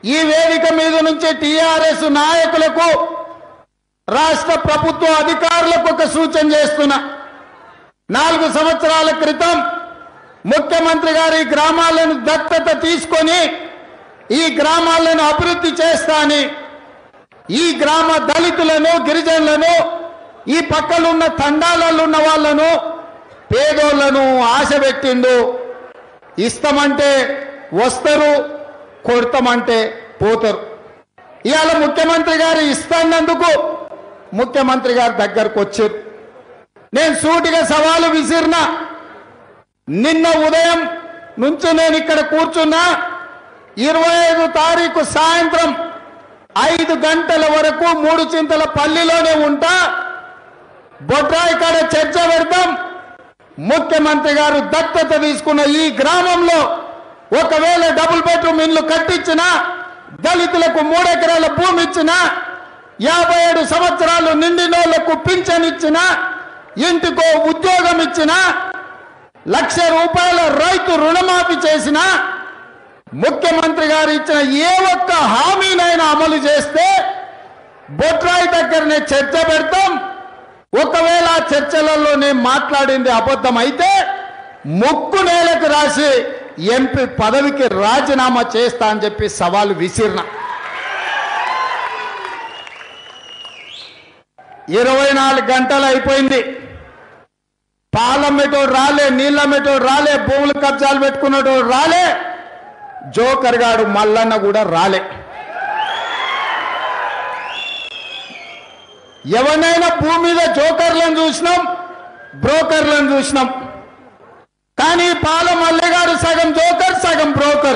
ఈ వేదిక మీద నుంచి టిఆర్ఎస్ నాయకులకు రాష్ట్ర ప్రభుత్వ అధికారులకు ఒక సూచన చేస్తున్నా నాలుగు సంవత్సరాల క్రితం ముఖ్యమంత్రి గారి గ్రామాలను దత్తత తీసుకొని ఈ గ్రామాలను అభివృద్ధి చేస్తాని ఈ గ్రామ దళితులను గిరిజనులను ఈ పక్కలున్న తండాలలో ఉన్న వాళ్ళను పేదోళ్లను ఆశ పెట్టిండు ఇస్తామంటే వస్తారు కొడతామంటే పోతారు ఇవాళ ముఖ్యమంత్రి గారు ఇస్తాన్నందుకు ముఖ్యమంత్రి గారి దగ్గరకు వచ్చారు నేను సూటిగా సవాలు విసిరిన నిన్న ఉదయం నుంచి నేను ఇక్కడ కూర్చున్నా ఇరవై ఐదు తారీఖు సాయంత్రం ఐదు గంటల వరకు మూడు చింతల పల్లిలోనే ఉంటా బొడ్రాయి కాడ చర్చ పెడతాం ముఖ్యమంత్రి గారు దత్తత తీసుకున్న ఈ గ్రామంలో ఒకవేళ డబుల్ బెడ్రూమ్ ఇల్లు కట్టించినా దళితులకు మూడెకరాల భూమి ఇచ్చినా యాభై ఏడు సంవత్సరాలు నిండినోళ్లకు పింఛన్ ఇచ్చినా ఇంటికో ఉద్యోగం ఇచ్చినా లక్ష రూపాయల రైతు రుణమాఫీ చేసినా ముఖ్యమంత్రి గారు ఇచ్చిన ఏ ఒక్క హామీనైనా అమలు చేస్తే బొట్రాయి దగ్గరనే చర్చ పెడతాం ఒకవేళ ఆ చర్చలలో నేను మాట్లాడింది అబద్ధం అయితే ముక్కు నేలకు రాసి ఎంపీ పదవికి రాజీనామా చేస్తా అని చెప్పి సవాలు విసిరిన ఇరవై నాలుగు గంటలు అయిపోయింది పాలమ్మేటోడు రాలే నీళ్ళమ్మేటోడు రాలే భూములు కబ్జాలు పెట్టుకున్నటోడు రాలే జోకర్ గాడు మల్లన్న కూడా రాలే ఎవరినైనా భూమి మీద జోకర్లను చూసినాం బ్రోకర్లను చూసినాం కానీ పాల మల్లి గారు సగం జోకర్ సగం బ్రోకర్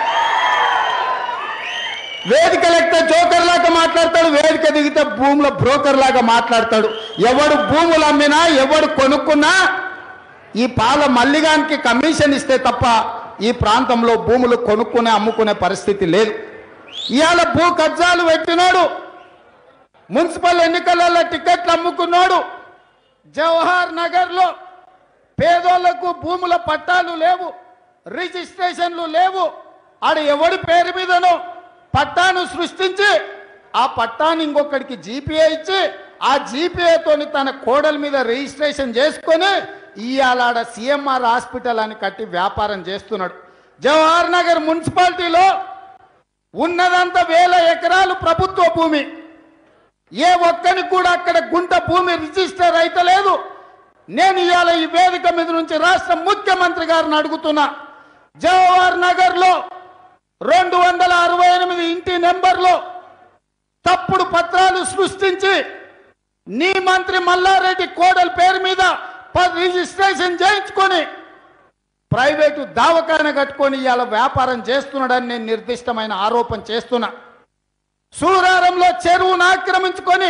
వేదిక లెక్కితే జోకర్ లాగా మాట్లాడతాడు వేదిక దిగితే భూముల బ్రోకర్ లాగా మాట్లాడతాడు ఎవడు భూములు అమ్మినా ఎవడు కొనుక్కున్నా ఈ పాల మల్లిగానికి కమిషన్ ఇస్తే తప్ప ఈ ప్రాంతంలో భూములు కొనుక్కునే అమ్ముకునే పరిస్థితి లేదు ఇవాళ భూ కబ్జాలు పెట్టినోడు మున్సిపల్ ఎన్నికలలో టికెట్లు అమ్ముకున్నాడు జవహర్ నగర్ లో పేదోళ్లకు భూముల పట్టాలు లేవు రిజిస్ట్రేషన్లు లేవు ఆడ ఎవడి పేరు మీదనో పట్టాను సృష్టించి ఆ పట్టాన్ని ఇంకొకడికి జీపీఏ ఇచ్చి ఆ జీపీఏతోని తన కోడల మీద రిజిస్ట్రేషన్ చేసుకొని ఇవాళ ఆడ సిఎంఆర్ హాస్పిటల్ అని కట్టి వ్యాపారం చేస్తున్నాడు జవహర్ నగర్ మున్సిపాలిటీలో ఉన్నదంతా వేల ఎకరాలు ప్రభుత్వ భూమి ఏ ఒక్కరికి కూడా అక్కడ గుంట భూమి రిజిస్టర్ అయితే లేదు నేను ఇవాళ ఈ వేదిక మీద నుంచి రాష్ట్ర ముఖ్యమంత్రి గారిని అడుగుతున్నా జవహర్ నగర్ లో రెండు వందల అరవై ఎనిమిది ఇంటి నెంబర్లో తప్పుడు పత్రాలు సృష్టించి నీ మంత్రి మల్లారెడ్డి కోడల పేరు మీద ప- రిజిస్ట్రేషన్ చేయించుకొని ప్రైవేటు దావకాన కట్టుకొని ఇవాళ వ్యాపారం చేస్తున్నాడని నేను నిర్దిష్టమైన ఆరోపణ చేస్తున్నా సూరారంలో చెరువును ఆక్రమించుకొని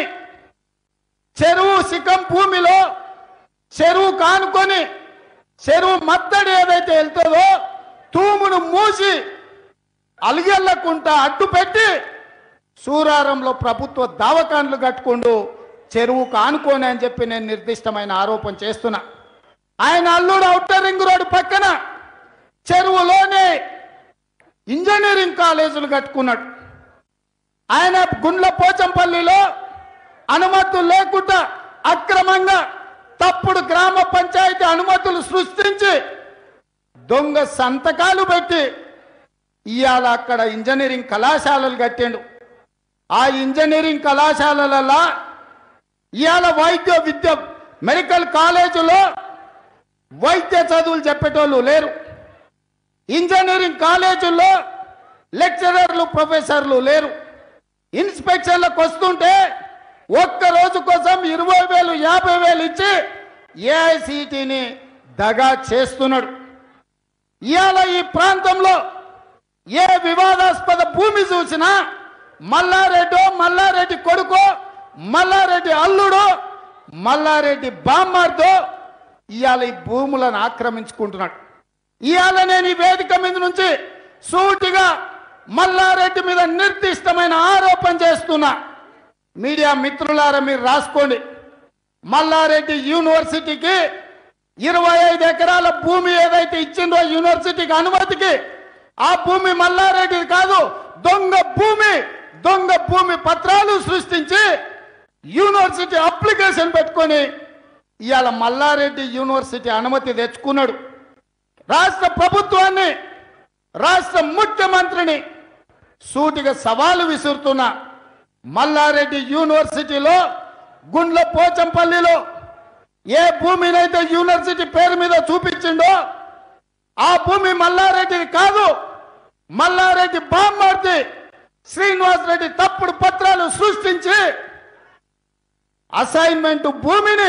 చెరువు శిఖం భూమిలో చెరువు కానుకొని చెరువు మత్తడి ఏదైతే వెళ్తుందో తూమును మూసి అలిగెళ్ళకుండా అడ్డు పెట్టి సూరారంలో ప్రభుత్వ దావకాన్లు కట్టుకుంటూ చెరువు కానుకోని అని చెప్పి నేను నిర్దిష్టమైన ఆరోపణ చేస్తున్నా ఆయన అల్లుడు ఔటర్ రింగ్ రోడ్డు పక్కన చెరువులోనే ఇంజనీరింగ్ కాలేజీలు కట్టుకున్నాడు ఆయన గుండ్ల పోచంపల్లిలో అనుమతులు లేకుండా అక్రమంగా తప్పుడు గ్రామ పంచాయతీ అనుమతులు సృష్టించి దొంగ సంతకాలు పెట్టి ఇవాళ అక్కడ ఇంజనీరింగ్ కళాశాలలు కట్టిండు ఆ ఇంజనీరింగ్ కళాశాలలలో ఇవాళ వైద్య విద్య మెడికల్ కాలేజీలో వైద్య చదువులు చెప్పేటోళ్ళు లేరు ఇంజనీరింగ్ కాలేజీల్లో లెక్చరర్లు ప్రొఫెసర్లు లేరు ఇన్స్పెక్షన్లకు వస్తుంటే ఒక్క రోజు కోసం ఇరవై వేలు యాభై వేలు ఇచ్చి ఏఐసిటిని దగా చేస్తున్నాడు ఇవాళ ఈ ప్రాంతంలో ఏ వివాదాస్పద భూమి చూసినా మల్లారెడ్డో మల్లారెడ్డి కొడుకో మల్లారెడ్డి అల్లుడో మల్లారెడ్డి బామ్మార్దో ఇవాళ ఈ భూములను ఆక్రమించుకుంటున్నాడు ఇవాళ నేను ఈ వేదిక మీద నుంచి సూటిగా మల్లారెడ్డి మీద నిర్దిష్టమైన ఆరోపణ చేస్తున్నా మీడియా మిత్రులారా మీరు రాసుకోండి మల్లారెడ్డి యూనివర్సిటీకి ఇరవై ఐదు ఎకరాల భూమి ఏదైతే ఇచ్చిందో యూనివర్సిటీకి అనుమతికి ఆ భూమి మల్లారెడ్డిది కాదు దొంగ భూమి దొంగ భూమి పత్రాలు సృష్టించి యూనివర్సిటీ అప్లికేషన్ పెట్టుకొని ఇవాళ మల్లారెడ్డి యూనివర్సిటీ అనుమతి తెచ్చుకున్నాడు రాష్ట్ర ప్రభుత్వాన్ని రాష్ట్ర ముఖ్యమంత్రిని సూటిగా సవాలు విసురుతున్న మల్లారెడ్డి యూనివర్సిటీలో గుండ్ల పోచంపల్లిలో ఏ భూమినైతే యూనివర్సిటీ పేరు మీద చూపించిండో ఆ భూమి మల్లారెడ్డిది కాదు మల్లారెడ్డి బామ్మర్ది శ్రీనివాస్ రెడ్డి తప్పుడు పత్రాలు సృష్టించి అసైన్మెంట్ భూమిని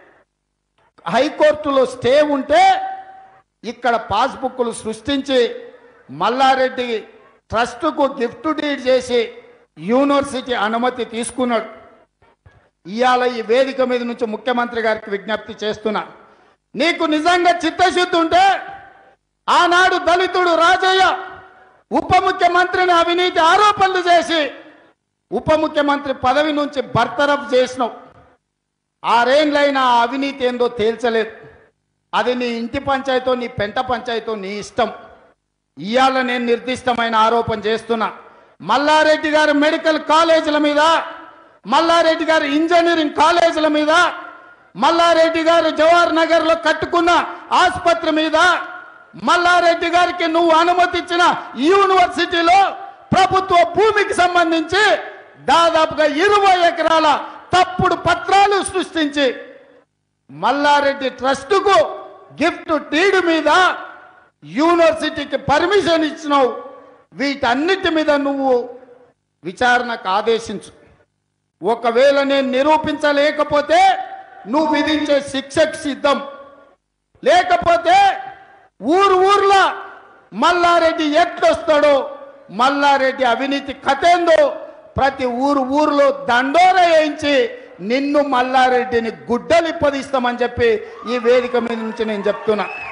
హైకోర్టులో స్టే ఉంటే ఇక్కడ పాస్బుక్లు సృష్టించి మల్లారెడ్డి ట్రస్టుకు గిఫ్ట్ డీడ్ చేసి యూనివర్సిటీ అనుమతి తీసుకున్నాడు ఇవాళ ఈ వేదిక మీద నుంచి ముఖ్యమంత్రి గారికి విజ్ఞప్తి చేస్తున్నా నీకు నిజంగా చిత్తశుద్ధి ఉంటే ఆనాడు దళితుడు రాజయ్య ఉప ముఖ్యమంత్రిని అవినీతి ఆరోపణలు చేసి ఉప ముఖ్యమంత్రి పదవి నుంచి బర్తరఫ్ చేసినావు ఆరేండ్లైన ఆ అవినీతి ఏందో తేల్చలేదు అది నీ ఇంటి పంచాయతో నీ పెంట పంచాయతో నీ ఇష్టం ఇవాళ నేను నిర్దిష్టమైన ఆరోపణ చేస్తున్నా మల్లారెడ్డి గారి మెడికల్ కాలేజీల మీద మల్లారెడ్డి గారి ఇంజనీరింగ్ కాలేజీల మీద మల్లారెడ్డి గారు జవహర్ నగర్ లో కట్టుకున్న ఆసుపత్రి మీద మల్లారెడ్డి గారికి నువ్వు అనుమతించిన యూనివర్సిటీలో ప్రభుత్వ భూమికి సంబంధించి దాదాపుగా ఇరవై ఎకరాల తప్పుడు పత్రాలు సృష్టించి మల్లారెడ్డి ట్రస్టుకు గిఫ్ట్ డీడ్ మీద యూనివర్సిటీకి పర్మిషన్ ఇచ్చినావు వీటన్నిటి మీద నువ్వు విచారణకు ఆదేశించు ఒకవేళ నేను నిరూపించలేకపోతే నువ్వు విధించే శిక్షకు సిద్ధం లేకపోతే ఊరు ఊర్లో మల్లారెడ్డి ఎట్లొస్తాడో మల్లారెడ్డి అవినీతి కథేందో ప్రతి ఊరు ఊర్లో దండోర వేయించి నిన్ను మల్లారెడ్డిని గుడ్డలిప్పదిస్తామని చెప్పి ఈ వేదిక మీద నుంచి నేను చెప్తున్నా